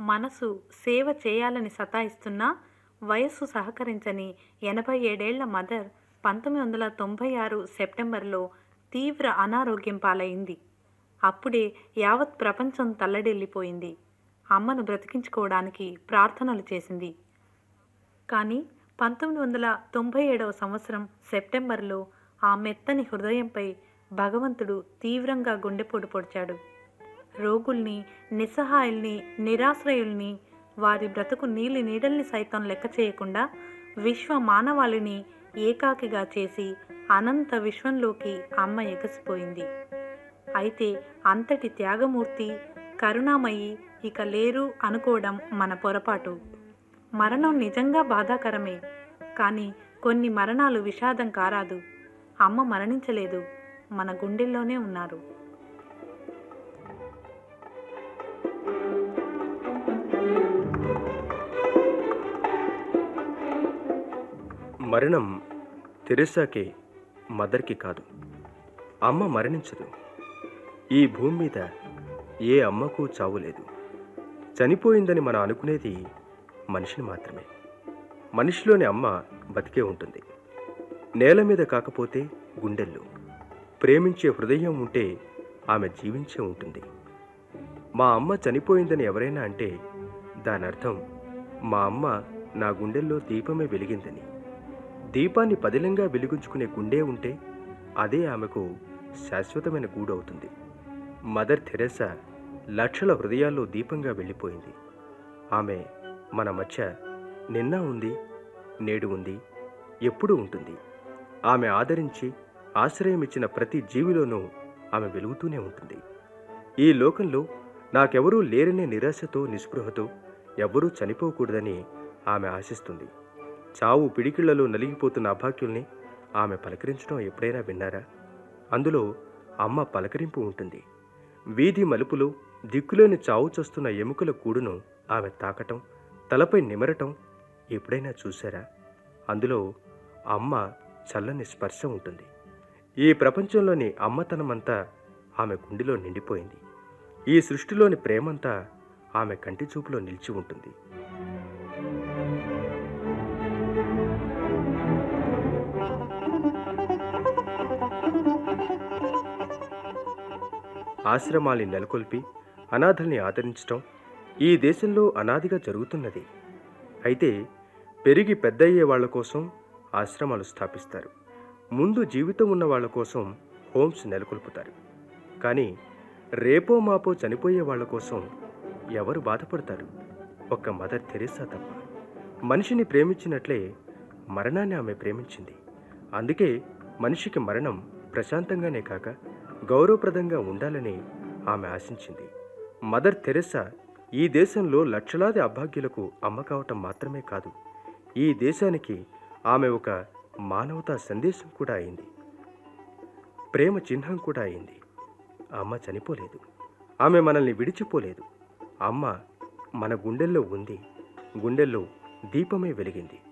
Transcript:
మనసు సేవ చేయాలని సతాయిస్తున్నా వయస్సు సహకరించని ఎనభై ఏడేళ్ల మదర్ పంతొమ్మిది వందల తొంభై ఆరు సెప్టెంబర్లో తీవ్ర అనారోగ్యం పాలైంది అప్పుడే యావత్ ప్రపంచం తల్లడిల్లిపోయింది అమ్మను బ్రతికించుకోవడానికి ప్రార్థనలు చేసింది కానీ పంతొమ్మిది వందల తొంభై ఏడవ సంవత్సరం సెప్టెంబర్లో ఆ మెత్తని హృదయంపై భగవంతుడు తీవ్రంగా గుండెపోటు పొడిచాడు రోగుల్ని నిస్సహాయుల్ని నిరాశ్రయుల్ని వారి బ్రతుకు నీలి నీడల్ని సైతం లెక్క చేయకుండా విశ్వ మానవాళిని ఏకాకిగా చేసి అనంత విశ్వంలోకి అమ్మ ఎగసిపోయింది అయితే అంతటి త్యాగమూర్తి కరుణామయి ఇక లేరు అనుకోవడం మన పొరపాటు మరణం నిజంగా బాధాకరమే కానీ కొన్ని మరణాలు విషాదం కారాదు అమ్మ మరణించలేదు మన గుండెల్లోనే ఉన్నారు మరణం తెరెసాకే మదర్కి కాదు అమ్మ మరణించదు ఈ భూమి మీద ఏ అమ్మకు చావు లేదు చనిపోయిందని మనం అనుకునేది మనిషిని మాత్రమే మనిషిలోని అమ్మ బతికే ఉంటుంది నేల మీద కాకపోతే గుండెల్లో ప్రేమించే హృదయం ఉంటే ఆమె జీవించే ఉంటుంది మా అమ్మ చనిపోయిందని ఎవరైనా అంటే దాని అర్థం మా అమ్మ నా గుండెల్లో దీపమే వెలిగిందని దీపాన్ని పదిలంగా వెలిగించుకునే గుండె ఉంటే అదే ఆమెకు శాశ్వతమైన గూడు అవుతుంది మదర్ థెరెసా లక్షల హృదయాల్లో దీపంగా వెళ్ళిపోయింది ఆమె మన మధ్య నిన్న ఉంది నేడు ఉంది ఎప్పుడూ ఉంటుంది ఆమె ఆదరించి ఆశ్రయం ఇచ్చిన ప్రతి జీవిలోనూ ఆమె వెలుగుతూనే ఉంటుంది ఈ లోకంలో నాకెవరూ లేరనే నిరాశతో నిస్పృహతో ఎవ్వరూ చనిపోకూడదని ఆమె ఆశిస్తుంది చావు పిడికిళ్లలో నలిగిపోతున్న అభాగ్యుల్ని ఆమె పలకరించడం ఎప్పుడైనా విన్నారా అందులో అమ్మ పలకరింపు ఉంటుంది వీధి మలుపులో దిక్కులేని చావు చస్తున్న ఎముకల కూడును ఆమె తాకటం తలపై నిమరటం ఎప్పుడైనా చూశారా అందులో అమ్మ చల్లని స్పర్శ ఉంటుంది ఈ ప్రపంచంలోని అమ్మతనమంతా ఆమె గుండెలో నిండిపోయింది ఈ సృష్టిలోని ప్రేమంతా ఆమె కంటి చూపులో నిలిచి ఉంటుంది ఆశ్రమాల్ని నెలకొల్పి అనాథల్ని ఆదరించటం ఈ దేశంలో అనాదిగా జరుగుతున్నది అయితే పెరిగి పెద్దయ్యే వాళ్ళ కోసం ఆశ్రమాలు స్థాపిస్తారు ముందు జీవితం ఉన్న వాళ్ళ కోసం హోమ్స్ నెలకొల్పుతారు కానీ రేపో మాపో చనిపోయే వాళ్ళ కోసం ఎవరు బాధపడతారు ఒక్క మదర్ తెరేసా తప్ప మనిషిని ప్రేమించినట్లే మరణాన్ని ఆమె ప్రేమించింది అందుకే మనిషికి మరణం ప్రశాంతంగానే కాక గౌరవప్రదంగా ఉండాలని ఆమె ఆశించింది మదర్ తెరెసా ఈ దేశంలో లక్షలాది అభాగ్యులకు అమ్మ కావటం మాత్రమే కాదు ఈ దేశానికి ఆమె ఒక మానవతా సందేశం కూడా అయింది ప్రేమ చిహ్నం కూడా అయింది అమ్మ చనిపోలేదు ఆమె మనల్ని విడిచిపోలేదు అమ్మ మన గుండెల్లో ఉంది గుండెల్లో దీపమే వెలిగింది